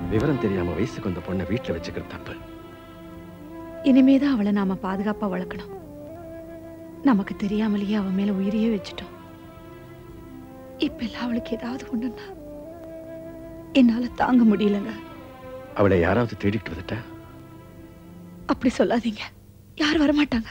விவரம் தெரியாம வயசுக்கு வந்த பொண்ணை வீட்டுல வச்சுக்கிறது தப்பு இனிமேதான் அவளை நாம பாதுகாப்பா வளர்க்கணும் நமக்கு தெரியாமலேயே அவ மேல உயிரையே வச்சுட்டோம் இப்ப எல்லாம் அவளுக்கு ஏதாவது ஒண்ணுன்னா என்னால தாங்க முடியலங்க அவளை யாராவது தேடிட்டு வந்துட்டா அப்படி சொல்லாதீங்க யார் வரமாட்டாங்க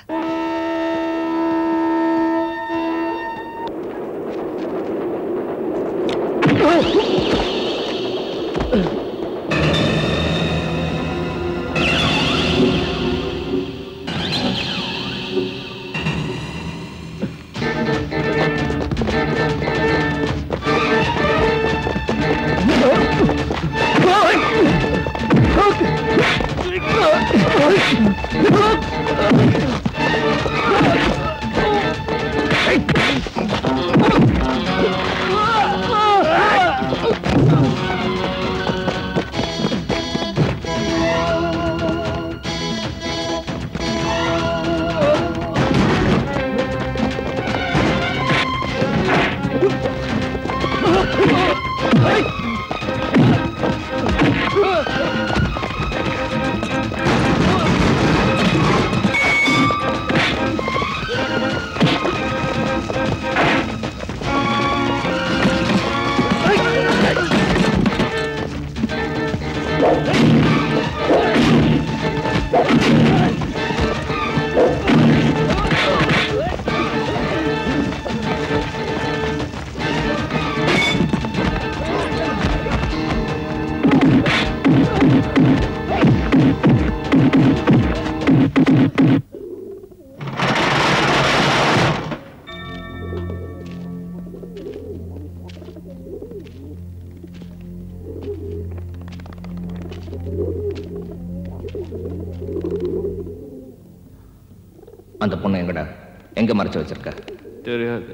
அந்த பொண்ணு எங்கடா எங்க மறைச்சு வச்சிருக்க தெரியாது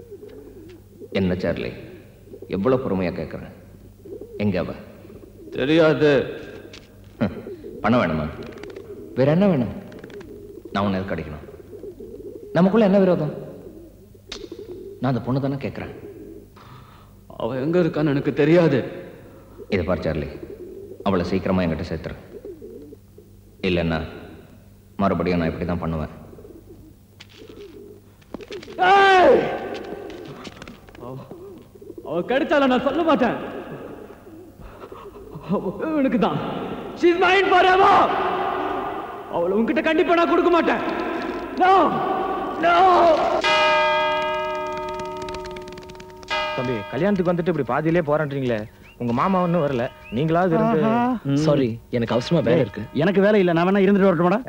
என்ன சார்லி எவ்வளவு பொறுமையா கேட்கறேன் எங்க அவ தெரியாது ஹம், பணம் வேணுமா வேற என்ன வேணும் நான் உன்னை எதுக்கு அடிக்கணும் நமக்குள்ள என்ன விரோதம் நான் அந்த பொண்ணு தானே கேட்கறேன் அவ எங்க இருக்கான்னு எனக்கு தெரியாது இதை பார் சார்லி அவளை சீக்கிரமா என்கிட்ட சேர்த்துரு இல்லைன்னா மறுபடியும் நான் இப்படி தான் பண்ணுவேன் அவ கிடைச்சால நான் சொல்ல மாட்டேன் எனக்கு தான் ஷீஸ் மைண்ட் ஃபாரெவர் அவளை உன்கிட்ட கண்டிப்பா நான் கொடுக்க மாட்டேன் நோ நோ தம்பி கல்யாணத்துக்கு வந்துட்டு இப்படி பாதியிலே போரான்றீங்களே உங்க மாமா ஒன்றும் வரல நீங்களாவது இருந்து சாரி எனக்கு அவசரமா வேலை இருக்கு எனக்கு வேலை இல்லை நான் வேணா இருந்துட்டு வரட்டுமாடா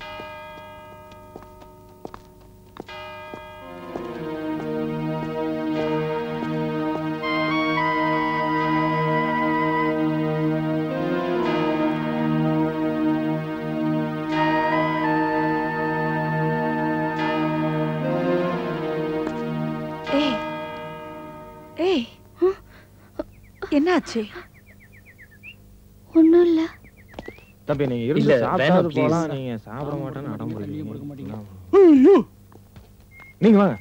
ஏய் ஏய் என்னாச்சு ஒன்றும் இல்லை தம்பி நீங்க இல்ல, இருந்து வேணாம், சாப்பிட்டாது please. போலாம் நீங்க சாப்பிட மாட்டேன்னு அடம் பிடிக்கிறீங்க. நீங்க வாங்க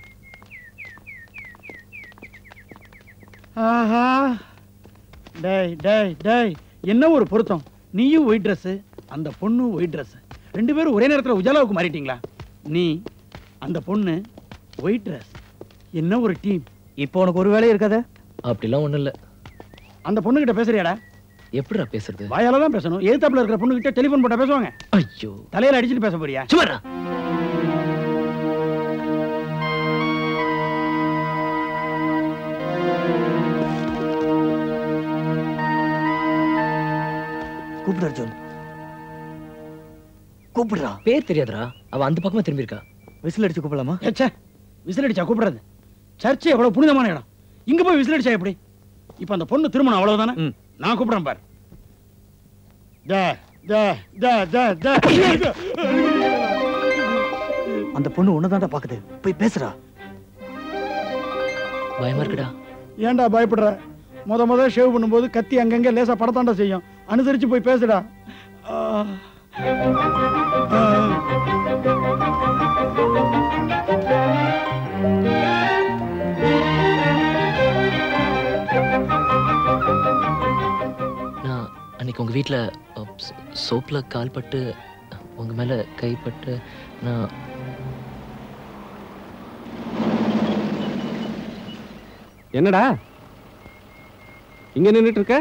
ஆஹா டேய் டேய் டேய் என்ன ஒரு பொருத்தம் நீயும் ஒயிட் ட்ரெஸ் அந்த பொண்ணும் ஒயிட் ட்ரெஸ் ரெண்டு பேரும் ஒரே நேரத்தில் உஜாலாவுக்கு மாறிட்டீங்களா நீ அந்த பொண்ணு ஒயிட் ட்ரெஸ் என்ன ஒரு டீம் இப்போ உனக்கு ஒரு வேலை இருக்காத அப்படிலாம் ஒண்ணும் இல்ல அந்த பொண்ணுகிட்ட பேசுறியாடா எப்படிடா பேசுறது வாயால தான் பேசணும் எதிர்த்தாப்புல இருக்கிற பொண்ணுகிட்ட டெலிஃபோன் போட்டா பேசுவாங்க ஐயோ தலையில அடிச்சுட்டு பேச போறியா சும்மாடா கூப்பிடு அர்ஜுன் கூப்பிடுறா பேர் தெரியாதுடா அவ அந்த பக்கமா திரும்பி இருக்கா விசில் அடிச்சு கூப்பிடலாமா ஏச்சே விசில் அடிச்சா கூப்பிடுறது சர்ச்சு எவ்வளவு புனிதமான இடம் இங்க போய் விசில் அடிச்சா எப்படி இப்ப அந்த பொண்ணு திருமணம் அவ்வளவுதானே நான் கூப்பிடுறேன் பாரு டே, டே, டே, டே, டே. அந்த பொண்ணு உன்னதான்டா பாக்குது போய் பேசுறா பயமா இருக்குடா ஏன்டா பயப்படுற முத முத ஷேவ் பண்ணும்போது கத்தி அங்கங்க லேசா படத்தாண்டா செய்யும் அனுசரிச்சு போய் பேசுடா ஆ. ஆ. நான் அன்னைக்கு உங்க வீட்ல அஹ், சோ- சோப்ல கால் பட்டு உங்க மேல கைப்பட்டு நான் என்னடா இங்க நின்னுட்டு இருக்க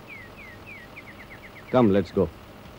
கம் லெட்ஸ் கோ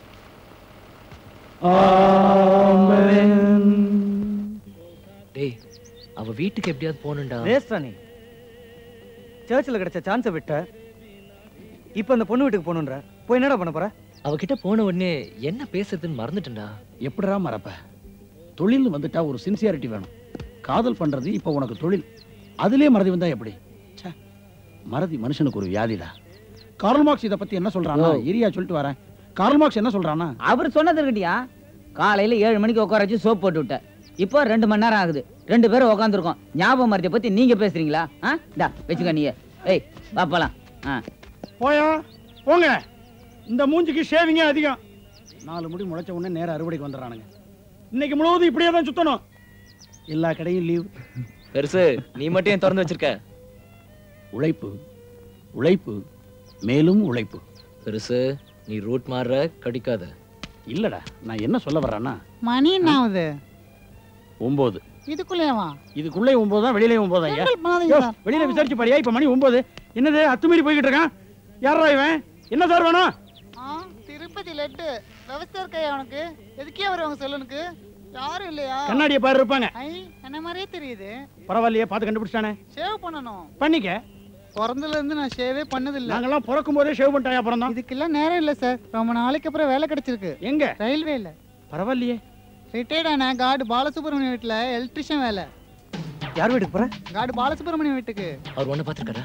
டேய் அவ வீட்டுக்கு எப்படியாவது போகணும்டா வேஸ்டா நீ சர்ச்சில் கிடைச்ச சான்ஸை விட்ட இப்போ அந்த பொண்ணு வீட்டுக்கு போகணுன்ற போய் என்னடா பண்ண போற அவகிட்ட போன உடனே என்ன பேசுறதுன்னு மறந்துட்டேன்டா எப்படிடா மறப்ப தொழில் வந்துட்டா ஒரு சின்சியாரிட்டி வேணும் காதல் பண்றது இப்போ உனக்கு தொழில் அதுலயே மறதி வந்தா எப்படி ச்சே, மறதி மனுஷனுக்கு ஒரு வியாதிடா கார்ல் மார்க்ஸ் இதை பத்தி என்ன சொல்றானா இரியா சொல்லிட்டு வரேன் கார்ல் மார்க்ஸ் என்ன சொல்றானா அவர் சொன்னது இருக்கட்டியா காலையில ஏழு மணிக்கு உட்கார வச்சு சோப் போட்டு விட்டேன் இப்போ ரெண்டு மணி நேரம் ஆகுது ரெண்டு பேரும் உட்காந்துருக்கோம் ஞாபகம் மரத்தை பத்தி நீங்க பேசுறீங்களா ஆ டா வச்சுக்க நீ ஏய் வா போலாம் ஆ போயா போங்க இந்த மூஞ்சிக்கு ஷேவிங்கே அதிகம் நாலு முடி முளைச்ச உடனே நேர அறுவடைக்கு வந்துடுறானுங்க இன்னைக்கு முழுவதும் இப்படியே தான் சுத்தணும் எல்லா கடையும் லீவ் பெருசு நீ மட்டும் ஏன் திறந்து வச்சிருக்க உழைப்பு உழைப்பு மேலும் உழைப்பு பெருசு நீ ரூட் மாறுற கடிக்காத இல்லடா நான் என்ன சொல்ல வர்றேன்னா மணி என்ன ஆகுது ஒன்பது இதுக்குள்ளேவா இதுக்குள்ளே ஒன்பது தான் வெளியிலே ஒன்பது ஐயா கிண்டல் பண்ணாதீங்க யோ, சார். வெளியில விசாரிச்சு பாரியா இப்ப மணி ஒன்பது என்னது அத்துமீறி போய்கிட்டு இருக்கான் யாரா இவன் என்ன சார் வேணும் ஆ திருப்பதி லட்டு விவசாய இருக்கையா உனக்கு எதுக்கே வருவாங்க செல்லுனுக்கு யாரும் இல்லையா கண்ணாடியை பாரு இருப்பாங்க ஐ என்ன மாதிரியே தெரியுது பரவாயில்லையே பார்த்து கண்டுபிடிச்சிட்டானே ஷேவ் பண்ணணும் பண்ணிக்க பிறந்ததுல இருந்து நான் ஷேவே பண்ணதில்ல நாங்கெல்லாம் பிறக்கும் போதே ஷேவ் பண்ணிட்டாயா பிறந்தோம் இதுக்கெல்லாம் நேரம் இல்ல சார் ரொம்ப நாளைக்கு அப்புறம் வேலை கிடைச்சிருக்கு எங்க ரயில்வேல பரவாயில்லையே ரிட்டையர்ட் ஆன கார்டு பாலசுப்ரமணியம் வீட்டுல எலக்ட்ரிஷியன் வேலை யார் வீட்டுக்கு போற கார்டு பாலசுப்ரமணியம் வீட்டுக்கு அவர் ஒண்ணு பாத்துருக்காரா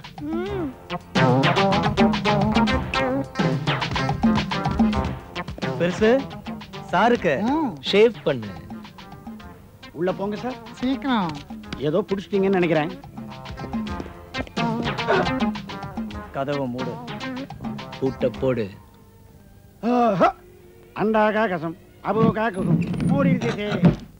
பெருசு சாருக்கு ம், ஷேவ் பண்ணு உள்ள போங்க சார் சீக்கிரம் ஏதோ பிடிச்சிட்டீங்கன்னு நினைக்கிறேன் கதவை மூடு பூட்ட போடு ஆஹா. அண்டா காக்கசம் அபோ காக்கசம் மூடிடுச்சு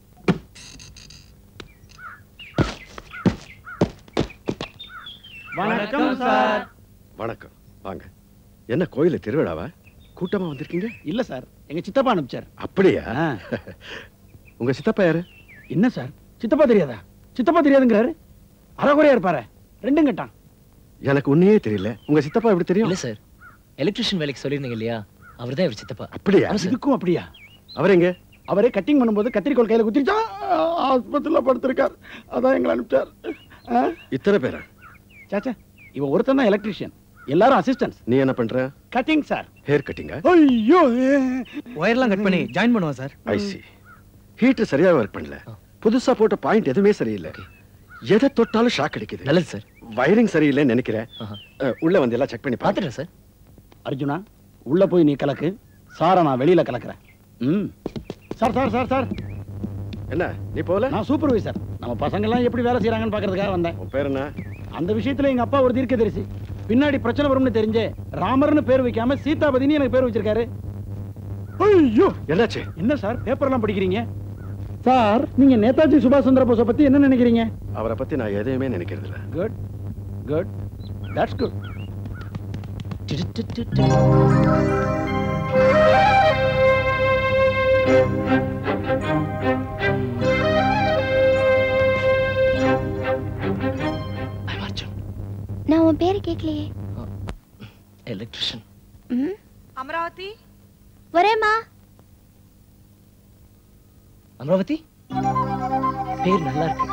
வணக்கம் சார் வணக்கம் வாங்க என்ன கோயில திருவிழாவா கூட்டமா வந்திருக்கீங்க இல்ல சார் எங்க சித்தப்பா அனுப்பிச்சார் அப்படியா ஆ. உங்க சித்தப்பா யாரு என்ன சார் சித்தப்பா தெரியாதா சித்தப்பா தெரியாதுங்கிறாரு அறகுறையா இருப்பாரு ரெண்டும் கட்டான் எனக்கு உன்னையே தெரியல உங்க சித்தப்பா எப்படி தெரியும் இல்ல சார் எலக்ட்ரிஷியன் வேலைக்கு சொல்லியிருந்தீங்க இல்லையா அவர்தான் இவர் சித்தப்பா அப்படியா ஆமா சார். இதுக்கும் அப்படியா அவர் எங்க அவரே கட்டிங் பண்ணும்போது கத்திரிக்கோல் கையில குத்திருச்சா ஆஸ்பத்திரியில படுத்திருக்கார் அதான் எங்களை அனுப்பிச்சார் ஆ? இத்தனை பேரா சாச்சா இவன் ஒருத்தன் தான் எலக்ட்ரிஷியன் எல்லாரும் அசிஸ்டன்ஸ் நீ என்ன பண்ற கட்டிங் சார் ஹேர் கட்டிங்கா ஐயோ ஒயர்லாம் கட் பண்ணி ஜாயின் பண்ணுவோம் சார் ஐ சி ஹீட்டர் சரியா ஒர்க் பண்ணல புதுசா போட்ட பாயிண்ட் எதுவுமே சரியில்லை எதை தொட்டாலும் ஷாக் அடிக்குது நல்லது சார் வயரிங் சரியில்லைன்னு நினைக்கிறேன் ஆஹா. அஹ், உள்ள வந்து எல்லாம் செக் பண்ணி பாத்து பாத்துட்டேன் சார் அர்ஜுனா உள்ள போய் நீ கலக்கு சாரை நான் வெளியில கலக்குறேன் ம் சார் சார் சார் சார் என்ன நீ போல நான் சூப்பர்வைசர் நம்ம பசங்க எல்லாம் எப்படி வேலை செய்யறாங்கன்னு பாக்குறதுக்காக வந்தேன் உன் பேர் என்ன அந்த விஷயத்துல எங்க அப்பா ஒரு தீர்க்கதரிசி பின்னாடி பிரச்சனை வரும்னு தெரிஞ்சே ராமர்னு பேர் வைக்காம சீதாபதினு எனக்கு பேர் வச்சிருக்காரு ஐயோ என்னாச்சு என்ன சார் பேப்பர் எல்லாம் படிக்கிறீங்க சார் நீங்க நேதாஜி சுபாஷ் சந்திர போஸை பத்தி என்ன நினைக்கிறீங்க அவரை பத்தி நான் எதையுமே நினைக்கிறது இல்ல good good that's good I'm Arjun, நான் உன் பேரை கேட்கலையே electrician. ம் அமராவதி வரேம்மா அமராவதி பேர் நல்லா இருக்கு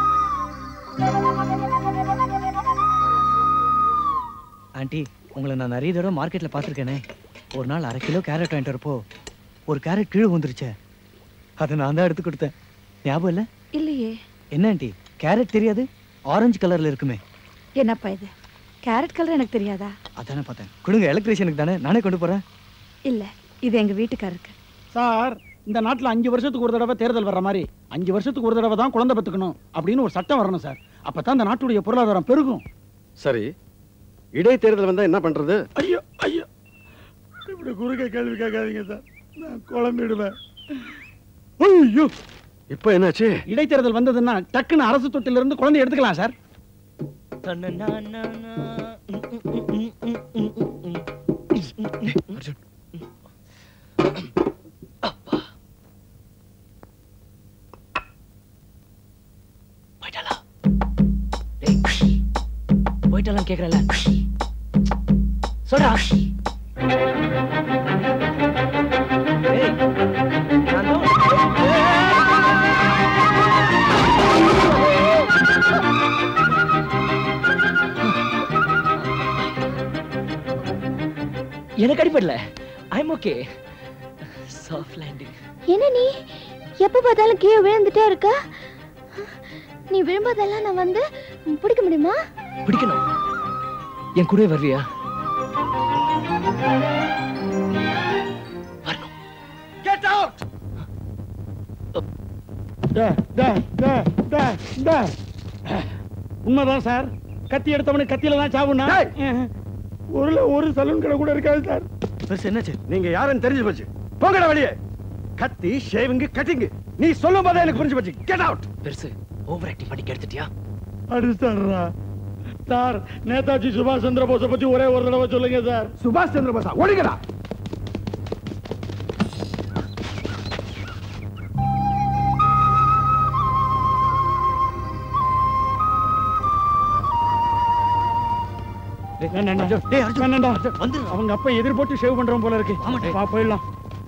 ஆண்டி உங்களை நான் நிறைய தடவை மார்க்கெட்ல பார்த்துருக்கேனே ஒரு நாள் அரை கிலோ கேரட் வாங்கிட்டு வரப்போ ஒரு கேரட் கீழே வந்துருச்சே அதை நான் தான் எடுத்து கொடுத்தேன் ஞாபகம் இல்லை இல்லையே என்ன ஆண்டி கேரட் தெரியாது ஆரஞ்சு கலர்ல இருக்குமே என்னப்பா இது கேரட் கலர் எனக்கு தெரியாதா அதானே பார்த்தேன் கொடுங்க எலக்ட்ரிஷியனுக்கு தானே நானே கொண்டு போறேன் இல்ல இது எங்க வீட்டுக்காரருக்கு சார் இந்த நாட்டுல அஞ்சு வருஷத்துக்கு ஒரு தடவை தேர்தல் வர்ற மாதிரி அஞ்சு வருஷத்துக்கு ஒரு தடவை தான் குழந்தை பெத்துக்கணும் அப்படின்னு ஒரு சட்டம் வரணும் சார் அப்பதான் இந்த நாட்டுடைய பொருளாதாரம் பெருகும் சரி இடைத்தேர்தல் வந்தா என்ன பண்றது ஐயோ ஐயோ இப்படி குறுக்க கேள்வி கேட்காதீங்க சார் நான் குழம்பிடுவேன் ஐயோ இப்போ என்னாச்சு இடைத்தேர்தல் வந்ததுன்னா டக்குன்னு அரசு தொட்டில இருந்து குழந்தை எடுத்துக்கலாம் சார் அர்ஜுன் போயிட்டாளா டேய் போயிட்டாளான்னு கேக்குறல சொல்றா டேய் நான் தான் எனக்கு அடிப்படல ஐம் ஓகே சாஃப்ட் லேண்டிங் என்ன நீ எப்ப பார்த்தாலும் கீழே விழுந்துட்டே இருக்க நீ விழும்போதெல்லாம் நான் வந்து பிடிக்க முடியுமா பிடிக்கணும் என் கூடவே வருவியா Get out! உண்மைதான் சார் கத்தி எடுத்தவனு கத்தியில தான் சாவுனா ஒரு ஒரு சலூன் கடை கூட இருக்காது சார் பெருசு என்னாச்சு நீங்க யாருன்னு தெரிஞ்சு போச்சு போங்கடா வெளியே கத்தி ஷேவிங் கட்டிங் நீ சொல்லும் போதே எனக்கு புரிஞ்சு போச்சு கெட் அவுட் பெருசு ஓவர் ஆக்டிங் பண்ணி கெடுத்துட்டியா அடிச்சாடுறா சார் நேதாஜி சுபாஷ் சந்திர போஸை பத்தி ஒரே ஒரு தடவை சொல்லுங்க சார் சுபாஷ் சந்திர போஸா ஒழுங்கடா வேண்டாம்டா. அவங்க அப்பா எதிர் போட்டு ஷேவ் பண்றவன் போல இருக்கு வா போயிடலாம்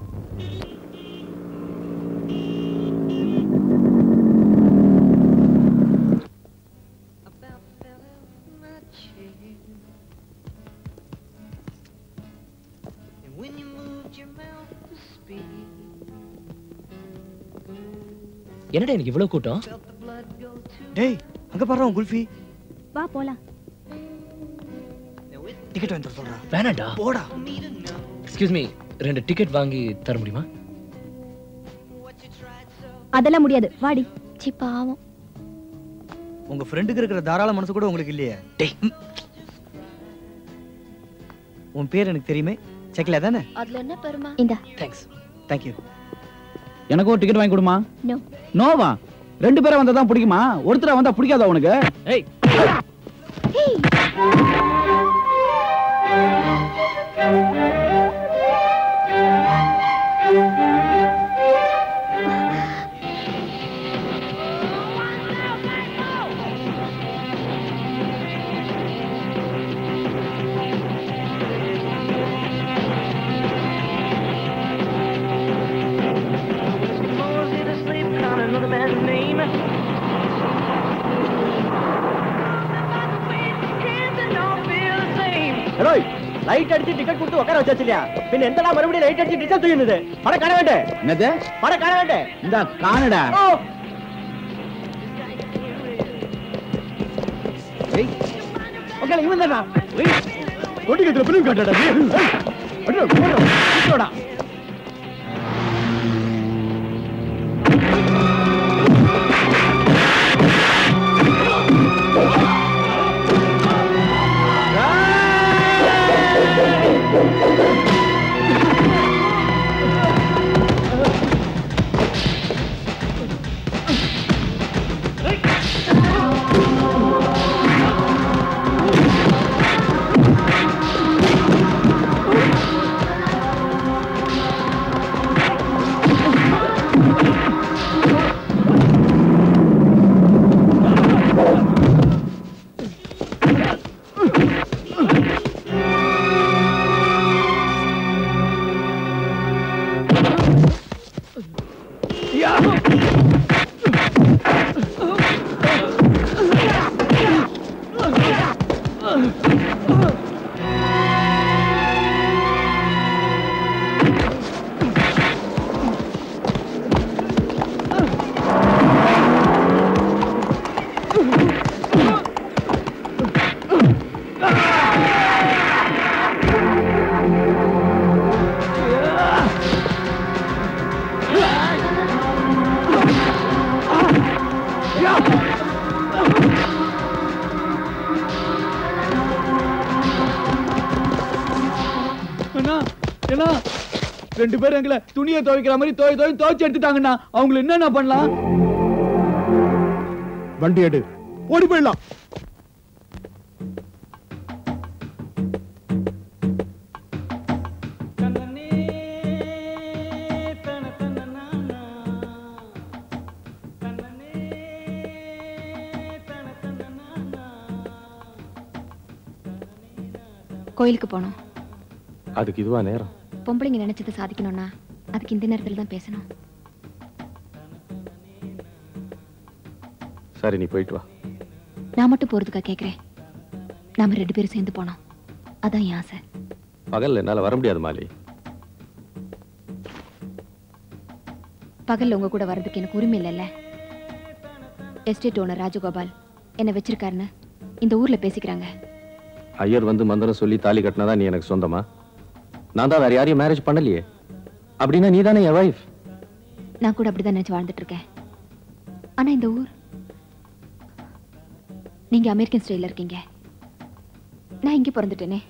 என்னடா எனக்கு இவ்வளவு கூட்டம் டேய் அங்க பாரு உன் குல்ஃபி வா போலாம் டிக்கெட் வாங்கி தர சொல்றா வேணாண்டா போடா எக்ஸ்கியூஸ் மீ ரெண்டு டிக்கெட் வாங்கி தர முடியுமா அதெல்லாம் முடியாது வாடி சி பாவம் உங்க ஃப்ரெண்டுக்கு இருக்கிற தாராள மனசு கூட உங்களுக்கு இல்லையே டேய் உன் பேர் எனக்கு தெரியுமே செக்ல தானே அதுல என்ன பெருமா இந்தா தேங்க்ஸ் தேங்க்யூ எனக்கு ஒரு டிக்கெட் வாங்கி கொடுமா நோ நோவா ரெண்டு பேரை வந்தா தான் பிடிக்குமா ஒருத்தரா வந்தா பிடிக்காதா உனக்கு ஏய் லைட் அடிச்சு டிக்கெட் கொடுத்து உட்கார வச்சாச்சு இல்லையா பின்ன எந்தடா மறுபடியும் லைட் அடிச்சு டிக்கெட் தூக்கினது பட காண வேண்டே என்னது பட காண வேண்டே இந்த காணடா ஓகே இவன் தானா கொட்டிக்கத்துல பிலிம் காட்டாடா நீ ஏய், அடிடா, போடா, சுத்தோடா. அண்ணா என்ன ரெண்டு பேரும் எங்களை துணியை துவைக்கிற மாதிரி துவை துவை துவைச்சு எடுத்துட்டாங்கண்ணா அவங்கள என்னண்ணா பண்ணலாம் வண்டி எடு ஓடி போயிடலாம் கோயிலுக்கு போகணும் அதுக்கு இதுவா நேரம் பொம்பளைங்க நினைச்சதை சாதிக்கணும்னா அதுக்கு இந்த நேரத்துல தான் பேசணும் சரி நீ போயிட்டு வா நான் மட்டும் போறதுக்கா கேக்குறேன் நாம ரெண்டு பேரும் சேர்ந்து போனோம் அதான் என் ஆசை பகல்ல என்னால வர முடியாது மாலி பகல்ல உங்க கூட வர்றதுக்கு எனக்கு உரிமை இல்லைல்ல எஸ்டேட் ஓனர் ராஜகோபால் என்ன வச்சிருக்காருன்னு இந்த ஊர்ல பேசிக்கிறாங்க ஐயர் வந்து மந்திரம் சொல்லி தாலி கட்டினதா நீ எனக்கு சொந்தமா நான் தான் வேற யாரையும் மேரேஜ் பண்ணலையே அப்படின்னா நீ தானே என் வைஃப் நான் கூட அப்படிதான் நினைச்சு வாழ்ந்துட்டு இருக்கேன் ஆனா இந்த ஊர் நீங்க அமெரிக்கன் ஸ்டைல்ல இருக்கீங்க நான் இங்க பிறந்துட்டேனே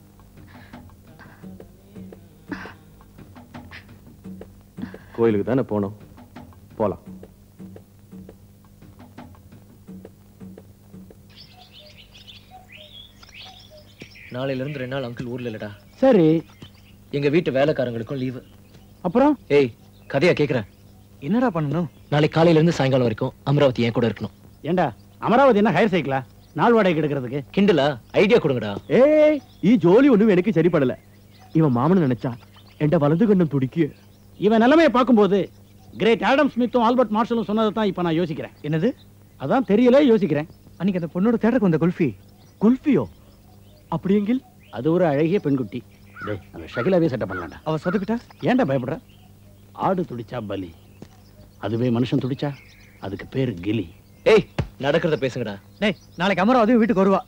கோயிலுக்கு தானே போனோம் போலாம் நாளையில இருந்து ரெண்டு நாள் அங்கிள் ஊர்ல இல்லடா சரி எங்க வீட்டு வேலைக்காரங்களுக்கும் லீவு அப்புறம் ஏய் கதையா கேக்குறேன் என்னடா பண்ணணும் நாளைக்கு காலையில இருந்து சாயங்காலம் வரைக்கும் அமராவதி என் கூட இருக்கணும் ஏண்டா அமராவதி என்ன ஹையர் சைக்கிளா நாள் வாடகைக்கு எடுக்கிறதுக்கு கிண்டலா ஐடியா கொடுங்கடா ഏയ് ഈ ജോലി ഒന്നും എനിക്ക് ശരിപ്പെടല ഇവ മാമന് നനച്ചാ എന്റെ വലതു കണ്ണും തുടിക്കുക இவன் நிலைமையை பார்க்கும்போது கிரேட் ஆடம் ஸ்மித்தும் ஆல்பர்ட் மார்ஷலும் சொன்னதை தான் இப்போ நான் யோசிக்கிறேன் என்னது அதான் தெரியல யோசிக்கிறேன் அன்னைக்கு அந்த பொண்ணோட தேட்டருக்கு வந்த குல்ஃபி കുൽഫിയോ அப்படியெങ്കിൽ அது ஒரு அழகிய பெண்குட்டி டேய் அந்த ஷகிலாவே செட்டப் பண்ணலாம்டா அவ சொதப்பிட்டா ஏன்டா பயப்படுற ஆடு துடிச்சா பலி அதுவே மனுஷன் துடிச்சா அதுக்கு பேரு கிலி ஏய் நடக்கிறத பேசுங்கடா டேய் நாளைக்கு அமராவதி வீட்டுக்கு வருவா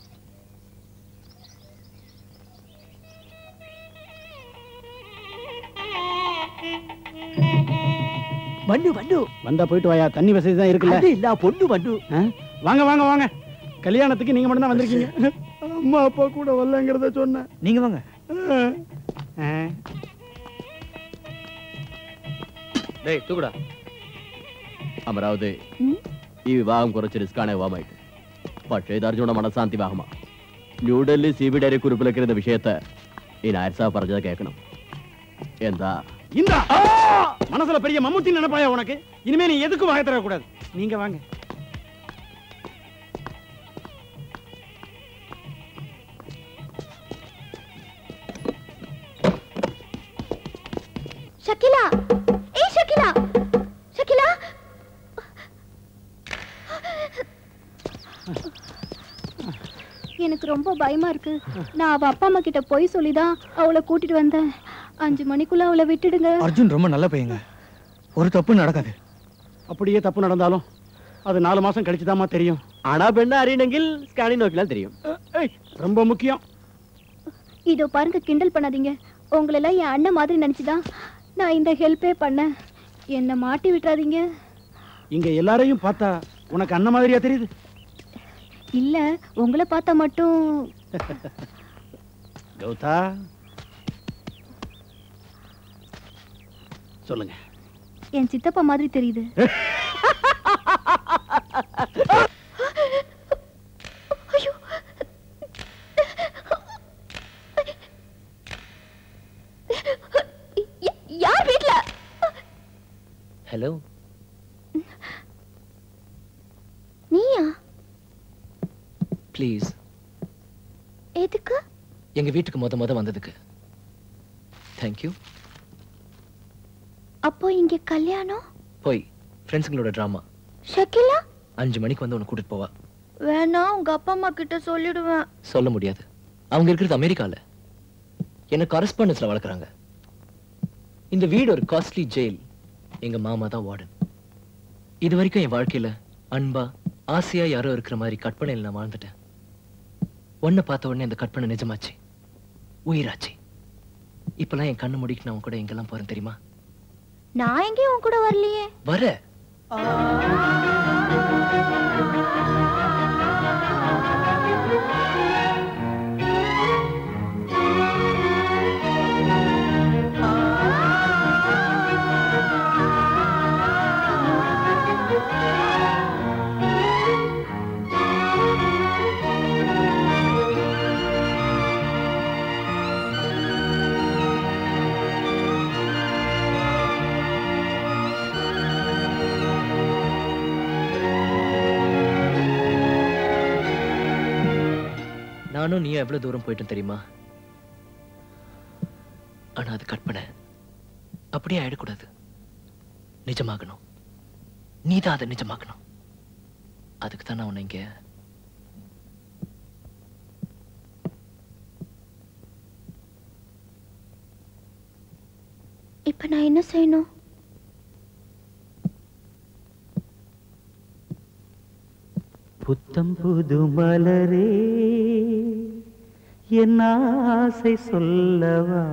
വണ്ടു വണ്ടു வந்தா போயிட்டு வாயா தண்ணி வசதி தான் இருக்குல்ல அது இல்ல பொண்ணு வண்டு ஆ? வாங்க வாங்க வாங்க கல்யாணத்துக்கு நீங்க மட்டும் தான் வந்திருக்கீங்க அம்மா அப்பா கூட வரலங்கிறத சொன்னேன் நீங்க வாங்க ஆ. டேய் தூக்குடா അമരാവതി ഈ വിവാഹം കുറച്ച് റിസ്ക്കാണ് വിവാഹമായിട്ട് പക്ഷേ ഇത് അർജുന മനഃശാന്തി വിവാഹമാ ന്യൂഡൽഹി സി ബി ഡയറി കുറിപ്പിലക്കുന്ന വിഷയത്തെ ഈ നായർ സാഹ് പറഞ്ഞത് കേൾക്കണം എന്താ இந்தா மனசுல பெரிய மம்முத்தி நினைப்பாயா உனக்கு இனிமே நீ எதுக்கும் வாங்க தரக்கூடாது நீங்க வாங்க ஷக்கிலா ஏய் ஷக்கிலா ஷக்கிலா எனக்கு ரொம்ப பயமா இருக்கு நான் அவ அப்பா அம்மா கிட்ட போய் சொல்லிதான் அவளை கூட்டிட்டு வந்தேன் அஞ்சு மணிக்குள்ள அவளை விட்டுடுங்க அர்ஜுன் ரொம்ப நல்ல பையங்க ஒரு தப்பு நடக்காது அப்படியே தப்பு நடந்தாலும் அது நாலு மாசம் கழிச்சுதாம்மா தெரியும் ആണാ പെണ്ണ് അറിയണമെങ്കിൽ സ്കാനിൽ നോക്കിയാൽ தெரியும் ஏய், ரொம்ப முக்கியம் இதோ பாருங்க கிண்டல் பண்ணாதீங்க உங்களெல்லாம் என் அண்ணன் மாதிரி நினைச்சுதான் நான் இந்த ஹெல்ப்பே பண்ணேன் என்னை மாட்டி விட்டுறாதீங்க இங்க எல்லாரையும் பார்த்தா உனக்கு அண்ணன் மாதிரியா தெரியுது இல்ல உங்களை பார்த்தா மட்டும் கௌதா சொல்லுங்க என் சித்தப்பா மாதிரி தெரியுது ஐயோ. யா- யார் வீட்ல ஹலோ நீயா ப்ளீஸ் எதுக்கு எங்க வீட்டுக்கு முத முத வந்ததுக்கு தேங்க்யூ அப்போ இங்க கல்யாணம் போய் ஃப்ரெண்ட்ஸுங்களோட ட்ராமா ஷக்கிலா அஞ்சு மணிக்கு வந்து உன்னை கூட்டிட்டு போவா வேணாம் உங்க அப்பா அம்மா கிட்ட சொல்லிடுவேன் சொல்ல முடியாது அவங்க இருக்கிறது அமெரிக்கால என்ன கரஸ்பாண்டன்ஸ்ல வளர்க்குறாங்க இந்த வீடு ஒரு காஸ்ட்லி ஜெயில் எங்க மாமா தான் வார்டன் இது வரைக்கும் என் வாழ்க்கையில அன்பா ஆசையா யாரோ இருக்கிற மாதிரி கற்பனையில் நான் வாழ்ந்துட்டேன் உன்னை பார்த்த உடனே அந்த கற்பனை நிஜமாச்சு உயிராச்சு இப்பெல்லாம் என் கண்ணு முடிக்கிட்டு நான் உன் கூட எங்கெல்லாம் போறேன் தெரியுமா நான் எங்கேயும் உன் கூட வரலையே வர நானும் நீ எவ்வளவு தூரம் போயிட்டோம் தெரியுமா ஆனா அது கற்பனை அப்படியே ஆயிடக்கூடாது நிஜமாகணும் நீ தான் அதை நிஜமாக்கணும் அதுக்கு தான் நான் உன்னை இங்க இப்ப நான் என்ன செய்யணும் புத்தம் புது மலரே என் ஆசை சொல்லவா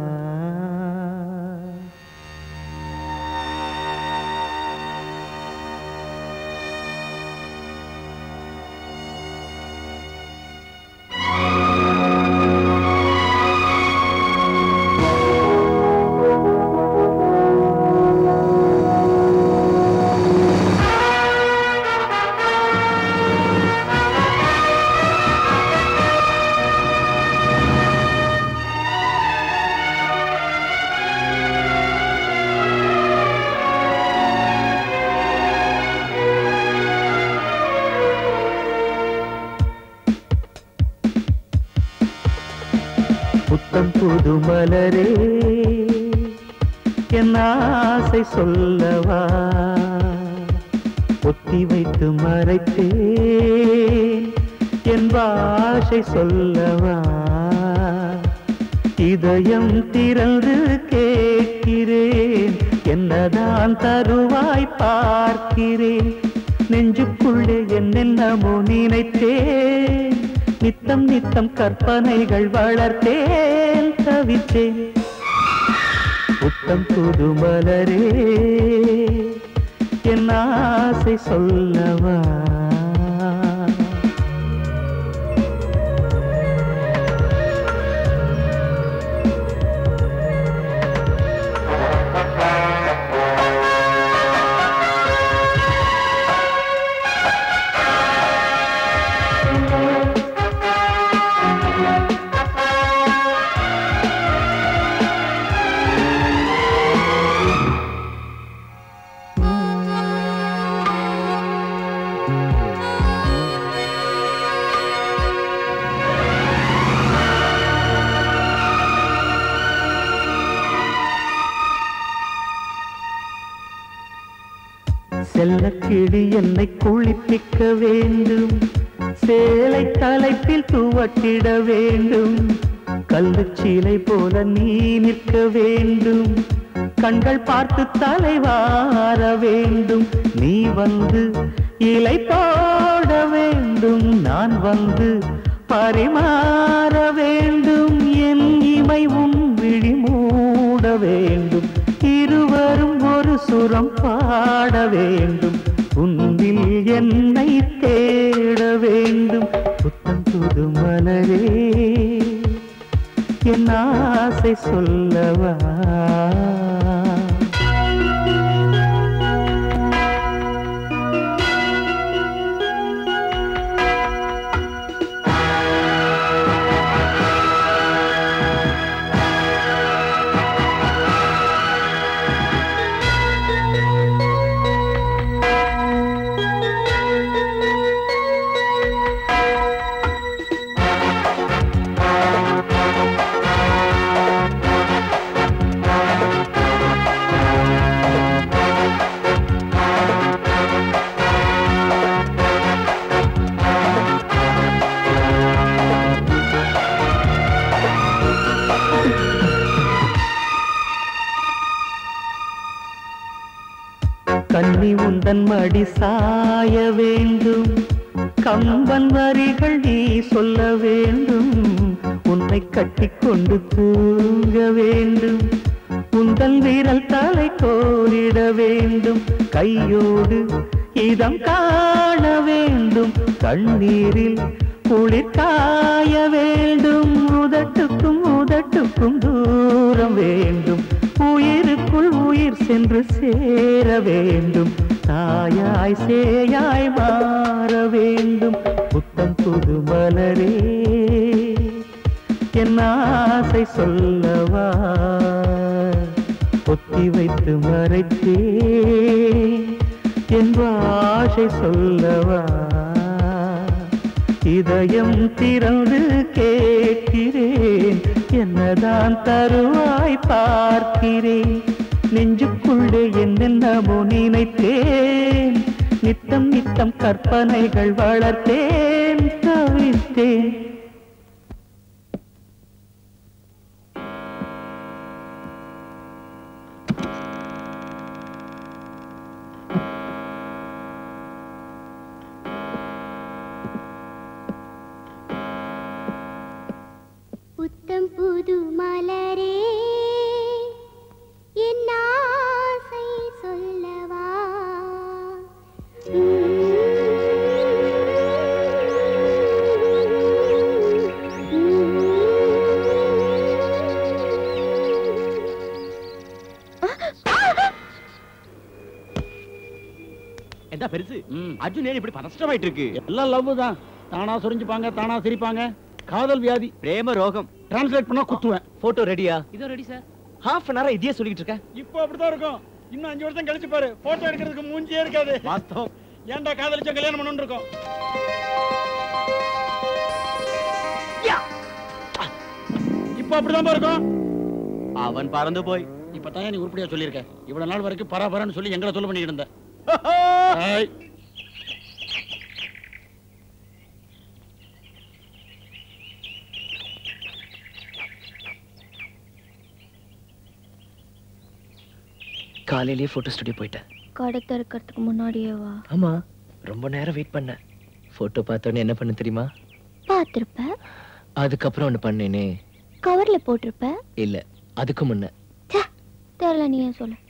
புத்தம் புது மலரே என் ஆசை சொல்லவா ஒத்தி வைத்து மறைத்தேன் என் பாஷை சொல்லவா இதயம் திறந்து கேட்கிறேன் என்னதான் தருவாய் பார்க்கிறேன் நெஞ்சுக்குள்ளே என்னென்னமோ நினைத்தேன் நித்தம் நித்தம் கற்பனைகள் வளர்த்தேன் தவித்தேன் புத்தம் புது மலரே என் ஆசை சொல்லவா செல்லக்கிளி என்னை குளிப்பிக்க வேண்டும் சேலை தலைப்பில் துவட்டிட வேண்டும் கல்லுச்சீலை போல நீ நிற்க வேண்டும் கண்கள் பார்த்து தலைவார வேண்டும் நீ வந்து இலை போட வேண்டும் நான் வந்து பரிமாற வேண்டும் என் இமை உன் விழி மூட வேண்டும் இருவரும் ஒரு சுரம் பாட வேண்டும் உன்னில் என்னை தேட வேண்டும் புத்தம் புது மலரே என் ஆசை சொல்லவா கன்னி உந்தன் மடி சாய வேண்டும் கம்பன் வரிகள் நீ சொல்ல வேண்டும் உன்னை கட்டிக்கொண்டு தூங்க வேண்டும் உந்தன் வீரல் தலை கோரிட வேண்டும் கையோடு இதம் காண வேண்டும் கண்ணீரில் குளிர் காய வேண்டும் உதட்டுக்கும் உதட்டுக்கும் தூரம் வேண்டும் உயிருக்குள் உயிர் சென்று சேர வேண்டும் தாயாய் சேயாய் மாற வேண்டும் புத்தம் புது மலரே என் ஆசை சொல்லவா ஒத்தி வைத்து மறைத்தே என் ஆசை சொல்லவா இதயம் திறந்து கேட்கிறேன் என்னதான் தருவாய் பார்க்கிறேன் நெஞ்சுக்குள்ளே என்னென்னமோ நினைத்தேன் நித்தம் நித்தம் கற்பனைகள் வளர்த்தேன் தவித்தேன் புத்தம் புது மலரே என் ஆசை சொல்லவா என்ன பெருசு அர்ஜுன் ஏன் இப்படி பதஷ்டமாயிட்டு இருக்கு எல்லாம் லவ் தான் தானா சொரிஞ்சுப்பாங்க தானா சிரிப்பாங்க காதல் வியாதி பிரேம ரோகம் டிரான்ஸ்லேட் பண்ணா குத்துவேன் போட்டோ ரெடியா இதோ ready sir half an hour இதையே சொல்லிட்டு இருக்க இப்போ அப்படிதான் இருக்கும் இன்னும் அஞ்சு வருஷம் கழிச்சு பாரு போட்டோ எடுக்கிறதுக்கு மூஞ்சியே இருக்காது வாஸ்தவம் ஏன்டா காதலிச்சோம் கல்யாணம் பண்ணணும் இருக்கோம் இப்போ அப்படிதான் இருக்கும் அவன் பறந்து போய் இப்பதான் நீ உருப்படியா சொல்லியிருக்க இவ்வளவு நாள் வரைக்கும் பராபரன்னு சொல்லி எங்களை சொல்ல பண்ணிட்டு இருந்த ஏய். காலையிலேயே போட்டோ ஸ்டுடியோ போயிட்டேன் கடை திறக்கிறதுக்கு முன்னாடியே வா ஆமா ரொம்ப நேரம் வெயிட் பண்ணேன் போட்டோ பார்த்தோன்னே என்ன பண்ண தெரியுமா பார்த்திருப்ப அதுக்கப்புறம் ஒன்று பண்ணேனே கவர்ல போட்டிருப்ப இல்ல அதுக்கு முன்ன தெரியல நீ ஏன் சொல்லு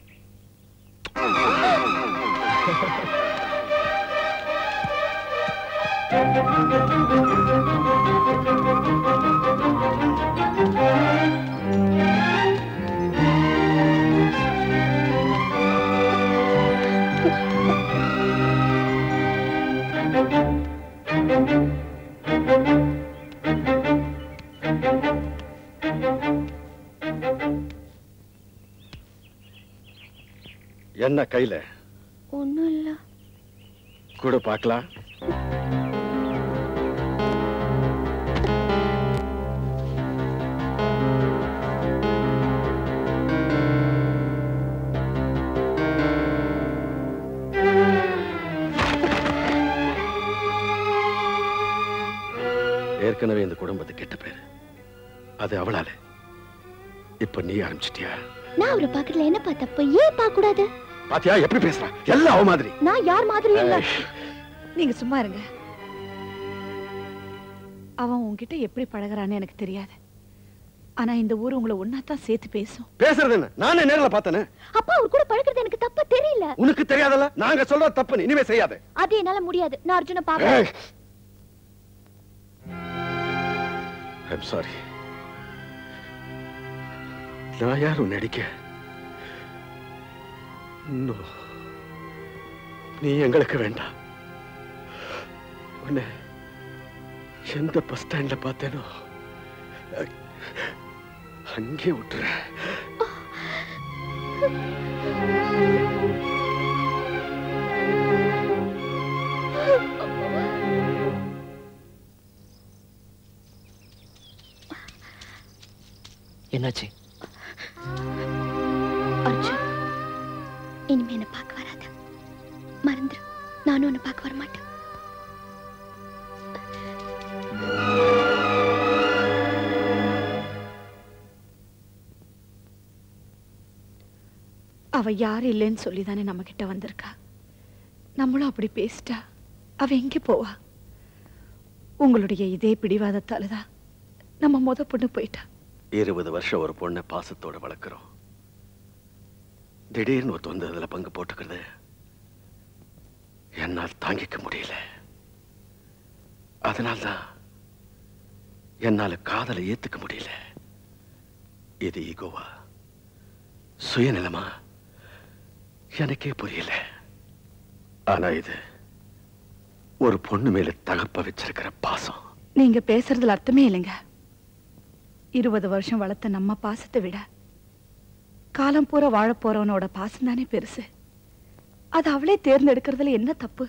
என்ன கையில ஒண்ணும் இல்ல கூட பார்க்கலாம் ஏற்கனவே இந்த குடும்பத்துக்கு கெட்ட பேரு அது அவளால இப்ப நீ ஆரம்பிச்சிட்டியா நான் அவரை பாக்கறதுல என்ன பார்த்தப்ப ஏன் பார்க்க கூடாது பாத்தியா எப்படி பேசுறா எல்லாம் அவ மாதிரி நான் யார் மாதிரி இல்ல நீங்க சும்மா இருங்க அவன் உன்கிட்ட எப்படி பழகுறான்னு எனக்கு தெரியாது ஆனா இந்த ஊர் உங்களை ஒன்னாத்தான் சேர்த்து பேசும் பேசுறது என்ன நானே நேர்ல பார்த்தேனே அப்பா அவர் கூட பழகுறது எனக்கு தப்பா தெரியல உனக்கு தெரியாதல்ல நாங்க சொல்றது தப்பு இனிமே செய்யாத அது என்னால முடியாது நான் அர்ஜுன பாப்பேன் ஐம் சாரி நான் யார் உன்னை அடிக்க No. நீ எங்களுக்கு வேண்டாம் உன்னை எந்த பஸ் ஸ்டாண்ட்ல பார்த்தேனோ அ- அங்கே விட்டுற என்னாச்சு அர்ஜுன் இனிமே என்ன பார்க்க வராத மறந்துரு நானும் உன்னை பார்க்க வர மாட்டேன் அவ யாரு இல்லைன்னு சொல்லி தானே நம்ம கிட்ட வந்திருக்கா நம்மளும் அப்படி பேசிட்டா அவ எங்க போவா உங்களுடைய இதே பிடிவாதத்தால தான் நம்ம முத பொண்ணு போயிட்டா இருபது வருஷம் ஒரு பொண்ணை பாசத்தோட வளர்க்குறோம் திடீர்னு ஒருத்த வந்து அதுல பங்கு போட்டுக்கிறது என்னால் தாங்கிக்க முடியல அதனால்தான் என்னால காதலை ஏத்துக்க முடியல இது ஈகோவா சுயநலமா எனக்கே புரியல ஆனா இது ஒரு பொண்ணு மேல தகப்ப வச்சிருக்கிற பாசம் நீங்க பேசுறதுல அர்த்தமே இல்லைங்க இருபது வருஷம் வளர்த்த நம்ம பாசத்தை விட காலம் பூரா வாழ போறவனோட பாசம் தானே பெருசு அது அவளே தேர்ந்தெடுக்கிறதுல என்ன தப்பு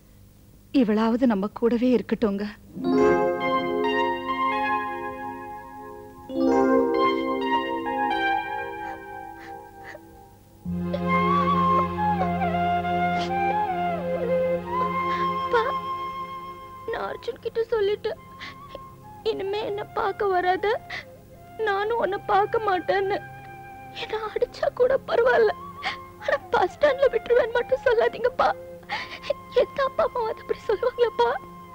இவளாவது நம்ம கூடவே இருக்கட்டும்ங்க கிட்ட சொல்லிட்டேன் இனிமே என்ன பார்க்க வராத நானும் உன்னை பார்க்க மாட்டேன்னு என்ன அடிச்சா கூட பரவாயில்ல ஆனா பஸ் ஸ்டாண்ட்ல விட்டுருவேன் மட்டும் சொல்லாதீங்கப்பா எந்த அப்பா அம்மா அதை அப்படி சொல்லுவாங்களப்பா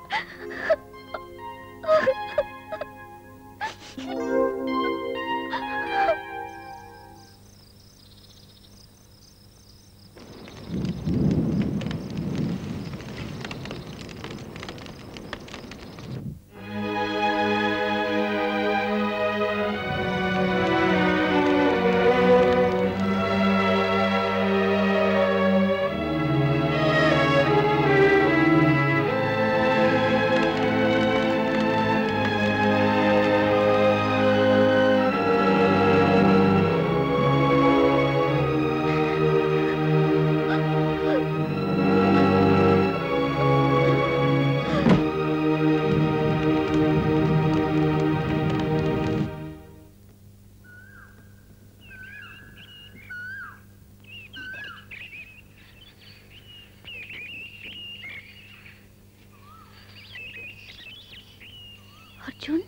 அர்ஜுன்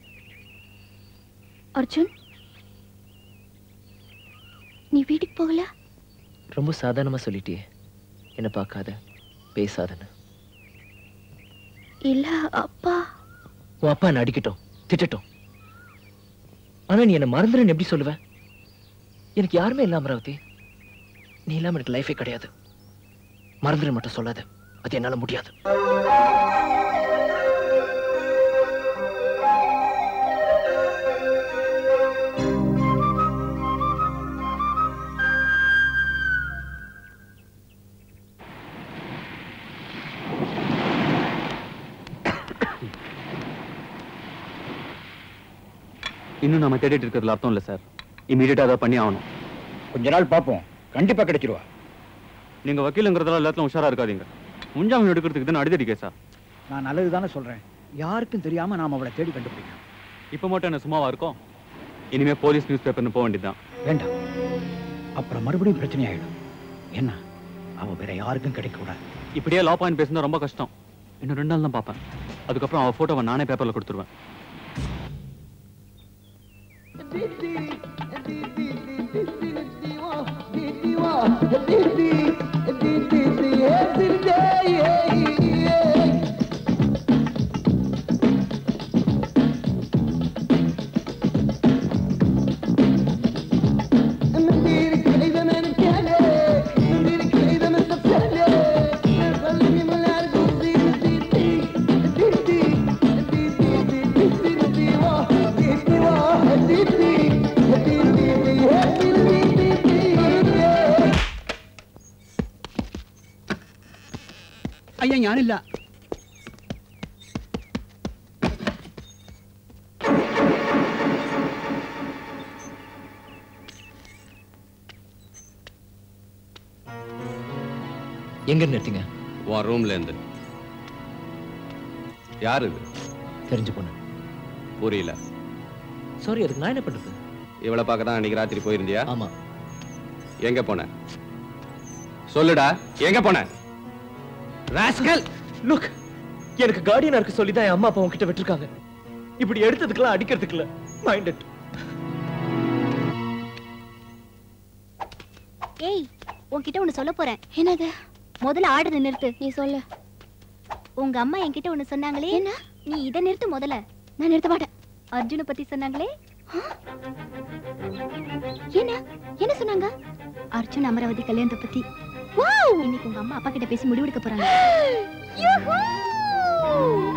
அர்ஜுன் நீ வீட்டுக்கு போகல ரொம்ப சாதாரணமா சொல்லிட்டியே என்ன பார்க்காத பேசாதன்னு இல்ல அப்பா உன் அப்பா என்ன அடிக்கட்டும் திட்டட்டும் ஆனா நீ என்ன மறந்துடுன்னு எப்படி சொல்லுவ எனக்கு யாருமே இல்ல அமராவதி நீ இல்லாம எனக்கு லைஃபே கிடையாது மறந்துடு மட்டும் சொல்லாத அது என்னால முடியாது இன்னும் நம்ம தேடிட்டு இருக்கிறதுல அர்த்தம் இல்லை சார் இமீடியட்டாக அதை பண்ணி ஆகணும் கொஞ்ச நாள் பார்ப்போம் கண்டிப்பா கிடைச்சிருவா நீங்க வக்கீலுங்கிறதால எல்லாத்துலும் உஷாரா இருக்காதீங்க முன்ஜாமீன் எடுக்கிறதுக்கு தான் அடிதடி கேஸா நான் நல்லது தானே சொல்றேன் யாருக்கும் தெரியாம நாம அவளை தேடி கண்டுபிடிக்கணும் இப்போ மட்டும் என்ன சும்மாவா இருக்கும் இனிமே போலீஸ் நியூஸ் பேப்பர்னு போக வேண்டியதுதான் வேண்டாம் அப்புறம் மறுபடியும் பிரச்சனை ஆயிடும் என்ன அவ வேற யாருக்கும் கிடைக்க கூடாது இப்படியே லா பாயிண்ட் பேசினா ரொம்ப கஷ்டம் இன்னும் ரெண்டு நாள் தான் பார்ப்பேன் அதுக்கப்புறம் அவ போட்டோவை நானே பேப்பர்ல கொடுத்துருவேன் അയ്യ ഞാനില്ല எங்க நிறுத்திங்க உன் ரூம்ல இருந்து யார் இது தெரிஞ்சு பொண்ணு புரியல சாரி அதுக்கு நான் என்ன பண்றது இவளை பார்க்க தான் அன்னைக்கு ராத்திரி போயிருந்தியா ஆமா எங்க போன சொல்லுடா எங்க போன ராஸ்கல் லுக் எனக்கு கார்டியனா இருக்க சொல்லி தான் என் அம்மா அப்பா உன்கிட்ட விட்டுருக்காங்க இப்படி எடுத்ததுக்கெல்லாம் அடிக்கிறதுக்கு இல்ல மைண்டட் ஏய் உன்கிட்ட ஒண்ணு சொல்ல போறேன் என்னது முதல்ல ஆர்டர் நிறுத்து நீ சொல்லு உங்க அம்மா என்கிட்ட ஒண்ணு சொன்னாங்களே என்ன நீ இத நிறுத்து முதல்ல நான் நிறுத்த மாட்டேன் அர்ஜுனை பத்தி சொன்னாங்களே ஆ? என்ன என்ன சொன்னாங்க அர்ஜுன் அமராவதி கல்யாணத்தை பத்தி இன்னைக்கு உங்க அம்மா அப்பா கிட்ட பேசி முடிவெடுக்க போறாங்க